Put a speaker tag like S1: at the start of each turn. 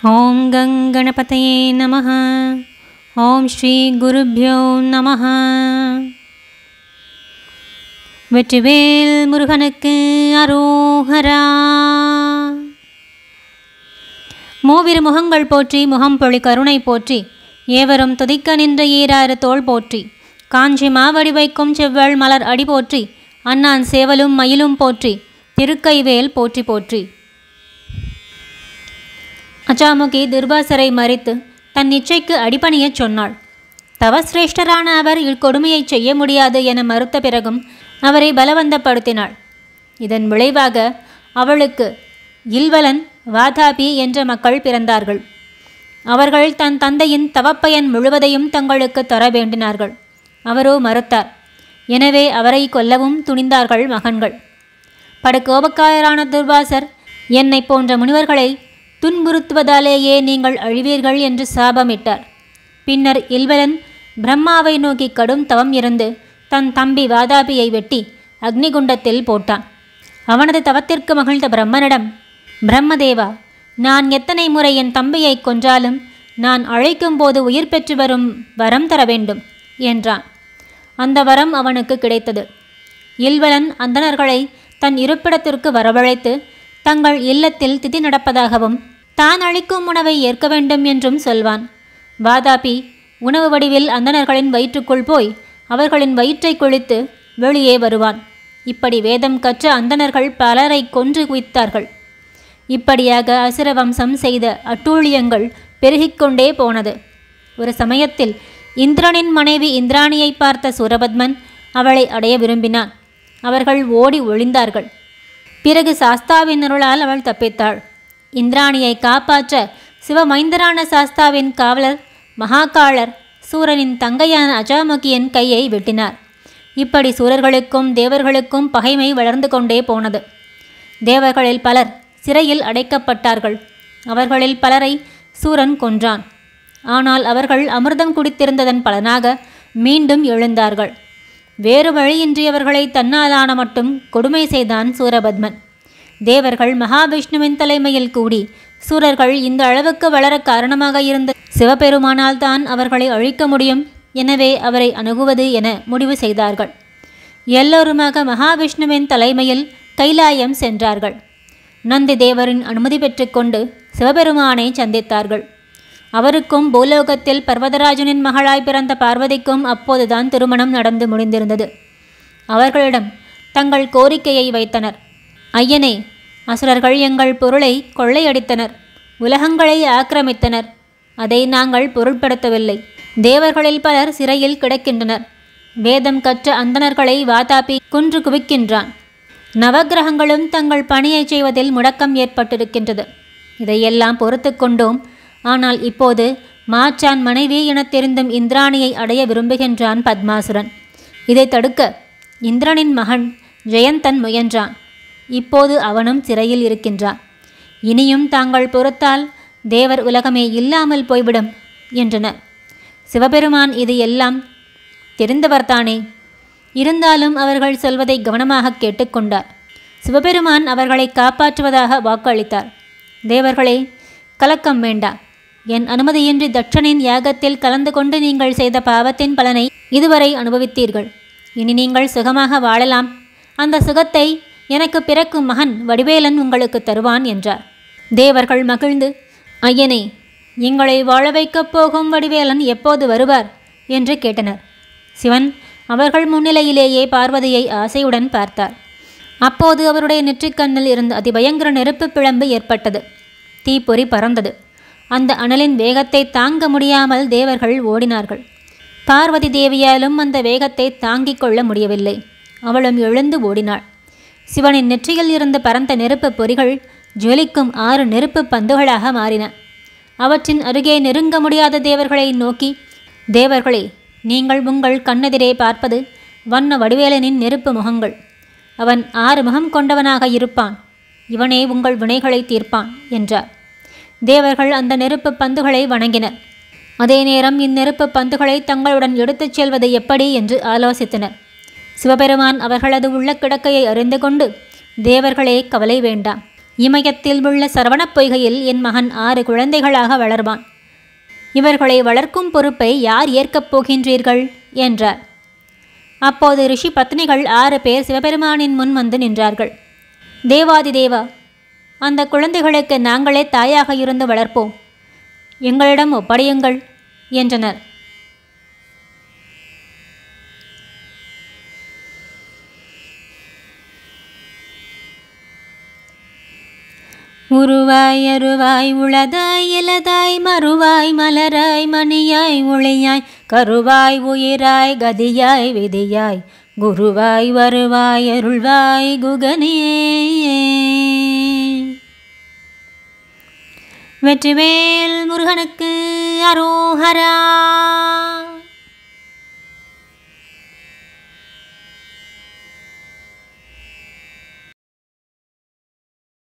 S1: ॐ गङ्गणपतये नमः ॐ श्रीगुरुभ्यो நமः வெற்றிவேல் முருகனுக்கு அரோஹரா மூவிரு முகங்கள் போற்றி முகம் பொழி கருணை போற்றி ஏவரும் துதிக்க நின்ற ஈராறு தோள் போற்றி காஞ்சி மாவடி வைக்கும் செவ்வள் மலர் அடி போற்றி அண்ணான் சேவலும் மயிலும் போற்றி திருக்கைவேல் போற்றி போற்றி அச்சாமுகி துர்வாசரை மறித்து தன் இச்சைக்கு அடிபணியச் சொன்னாள் தவசிரேஷ்டரான அவர் இக்கொடுமையைச் செய்ய முடியாது என மறுத்த பிறகும் அவரை பலவந்தப்படுத்தினாள் இதன் விளைவாக அவளுக்கு இல்வலன் வாதாபி என்ற மக்கள் பிறந்தார்கள் அவர்கள் தன் தந்தையின் தவப்பயன் முழுவதையும் தங்களுக்கு தர வேண்டினார்கள் அவரோ மறுத்தார் எனவே அவரை கொல்லவும் துணிந்தார்கள் மகன்கள் படுகோபக்காரரான துர்வாசர் என்னை போன்ற முனிவர்களை துன்புறுத்துவதாலேயே நீங்கள் அழிவீர்கள் என்று சாபமிட்டார் பின்னர் இல்வலன் பிரம்மாவை நோக்கி கடும் தவம் இருந்து தன் தம்பி வாதாபியை வெட்டி அக்னிகுண்டத்தில் போட்டான் அவனது தவத்திற்கு மகிழ்ந்த பிரம்மனிடம் பிரம்மதேவா நான் எத்தனை முறை என் தம்பியை கொன்றாலும் நான் அழைக்கும் போது உயிர் பெற்று வரும் வரம் தர வேண்டும் என்றான் அந்த வரம் அவனுக்கு கிடைத்தது இல்வலன் அந்தணர்களை தன் இருப்பிடத்திற்கு வரவழைத்து தங்கள் இல்லத்தில் திதி நடப்பதாகவும் தான் அளிக்கும் உணவை ஏற்க வேண்டும் என்றும் சொல்வான் வாதாபி உணவு வடிவில் அந்தணர்களின் வயிற்றுக்குள் போய் அவர்களின் வயிற்றை குளித்து வெளியே வருவான் இப்படி வேதம் கற்ற அந்தணர்கள் பலரை கொன்று குவித்தார்கள் இப்படியாக அசுர வம்சம் செய்த அட்டூழியங்கள் பெருகிக்கொண்டே போனது ஒரு சமயத்தில் இந்திரனின் மனைவி இந்திராணியை பார்த்த சூரபத்மன் அவளை அடைய விரும்பினான் அவர்கள் ஓடி ஒளிந்தார்கள் பிறகு சாஸ்தாவின் அருளால் அவள் தப்பித்தாள் இந்திராணியை காப்பாற்ற சிவமைந்தரான சாஸ்தாவின் காவலர் மகாகாளர் சூரனின் தங்கையான அஜாமுகியின் கையை வெட்டினார் இப்படி சூரர்களுக்கும் தேவர்களுக்கும் பகைமை வளர்ந்து கொண்டே போனது தேவர்களில் பலர் சிறையில் அடைக்கப்பட்டார்கள் அவர்களில் பலரை சூரன் கொன்றான் ஆனால் அவர்கள் அமிர்தம் குடித்திருந்ததன் பலனாக மீண்டும் எழுந்தார்கள் வேறு வழியின்றி அவர்களை தன்னாலான மட்டும் கொடுமை செய்தான் சூரபத்மன் தேவர்கள் மகாவிஷ்ணுவின் தலைமையில் கூடி சூரர்கள் இந்த அளவுக்கு வளர காரணமாக இருந்த சிவபெருமானால் தான் அவர்களை அழிக்க முடியும் எனவே அவரை அணுகுவது என முடிவு செய்தார்கள் எல்லோருமாக மகாவிஷ்ணுவின் தலைமையில் கைலாயம் சென்றார்கள் நந்தி தேவரின் அனுமதி பெற்றுக்கொண்டு சிவபெருமானை சந்தித்தார்கள் அவருக்கும் பூலோகத்தில் பர்வதராஜனின் மகளாய் பிறந்த பார்வதிக்கும் அப்போதுதான் திருமணம் நடந்து முடிந்திருந்தது அவர்களிடம் தங்கள் கோரிக்கையை வைத்தனர் ஐயனே அசுரர்கள் எங்கள் பொருளை கொள்ளையடித்தனர் உலகங்களை ஆக்கிரமித்தனர் அதை நாங்கள் பொருட்படுத்தவில்லை தேவர்களில் பலர் சிறையில் கிடக்கின்றனர் வேதம் கற்ற அந்தணர்களை வாதாபி குன்று குவிக்கின்றான் நவகிரகங்களும் தங்கள் பணியை செய்வதில் முடக்கம் ஏற்பட்டிருக்கின்றது இதையெல்லாம் பொறுத்து கொண்டோம் ஆனால் இப்போது மாற்றான் மனைவி எனத் தெரிந்தும் இந்திராணியை அடைய விரும்புகின்றான் பத்மாசுரன் இதை தடுக்க இந்திரனின் மகன் ஜெயந்தன் முயன்றான் இப்போது அவனும் சிறையில் இருக்கின்றான் இனியும் தாங்கள் பொறுத்தால் தேவர் உலகமே இல்லாமல் போய்விடும் என்றனர் சிவபெருமான் இது எல்லாம் தெரிந்தவர்தானே இருந்தாலும் அவர்கள் சொல்வதை கவனமாக கேட்டுக்கொண்டார் சிவபெருமான் அவர்களை காப்பாற்றுவதாக வாக்களித்தார் தேவர்களே கலக்கம் வேண்டா என் அனுமதியின்றி தட்சனின் யாகத்தில் கலந்து கொண்டு நீங்கள் செய்த பாவத்தின் பலனை இதுவரை அனுபவித்தீர்கள் இனி நீங்கள் சுகமாக வாழலாம் அந்த சுகத்தை எனக்கு பிறக்கும் மகன் வடிவேலன் உங்களுக்கு தருவான் என்றார் தேவர்கள் மகிழ்ந்து ஐயனே எங்களை வாழ வைக்கப் போகும் வடிவேலன் எப்போது வருவார் என்று கேட்டனர் சிவன் அவர்கள் முன்னிலையிலேயே பார்வதியை ஆசையுடன் பார்த்தார் அப்போது அவருடைய நெற்றிக்கண்ணில் இருந்து அதிபயங்கர நெருப்பு பிழம்பு ஏற்பட்டது தீப்பொறி பறந்தது அந்த அனலின் வேகத்தை தாங்க முடியாமல் தேவர்கள் ஓடினார்கள் பார்வதி தேவியாலும் அந்த வேகத்தை தாங்கிக் கொள்ள முடியவில்லை அவளும் எழுந்து ஓடினாள் சிவனின் நெற்றியில் இருந்து பறந்த நெருப்பு பொறிகள் ஜொலிக்கும் ஆறு நெருப்பு பந்துகளாக மாறின அவற்றின் அருகே நெருங்க முடியாத தேவர்களை நோக்கி தேவர்களே நீங்கள் உங்கள் கண்ணெதிரே பார்ப்பது வண்ண வடிவேலனின் நெருப்பு முகங்கள் அவன் ஆறு முகம் கொண்டவனாக இருப்பான் இவனே உங்கள் வினைகளை தீர்ப்பான் என்றார் தேவர்கள் அந்த நெருப்பு பந்துகளை வணங்கினர் அதே நேரம் இந்நெருப்பு பந்துகளை தங்களுடன் எடுத்துச் செல்வது எப்படி என்று ஆலோசித்தனர் சிவபெருமான் அவர்களது உள்ள கிடக்கையை அறிந்து கொண்டு தேவர்களே கவலை வேண்டாம் இமயத்தில் உள்ள சரவணப் பொய்கையில் என் மகன் ஆறு குழந்தைகளாக வளர்வான் இவர்களை வளர்க்கும் பொறுப்பை யார் ஏற்கப் போகின்றீர்கள் என்றார் அப்போது ரிஷி பத்னிகள் ஆறு பேர் சிவபெருமானின் முன் வந்து நின்றார்கள் தேவாதி தேவா அந்த குழந்தைகளுக்கு நாங்களே தாயாக இருந்து வளர்ப்போம் எங்களிடம் ஒப்படையுங்கள் என்றனர் உருவாய் அருவாய் உளதாய் இலதாய் மறுவாய் மலராய் மணியாய் ஒளியாய் கருவாய் உயிராய் கதியாய் விதியாய் குருவாய் வருவாய் அருள்வாய் குகனே வெற்றிவேல் முருகனுக்கு அரோஹரா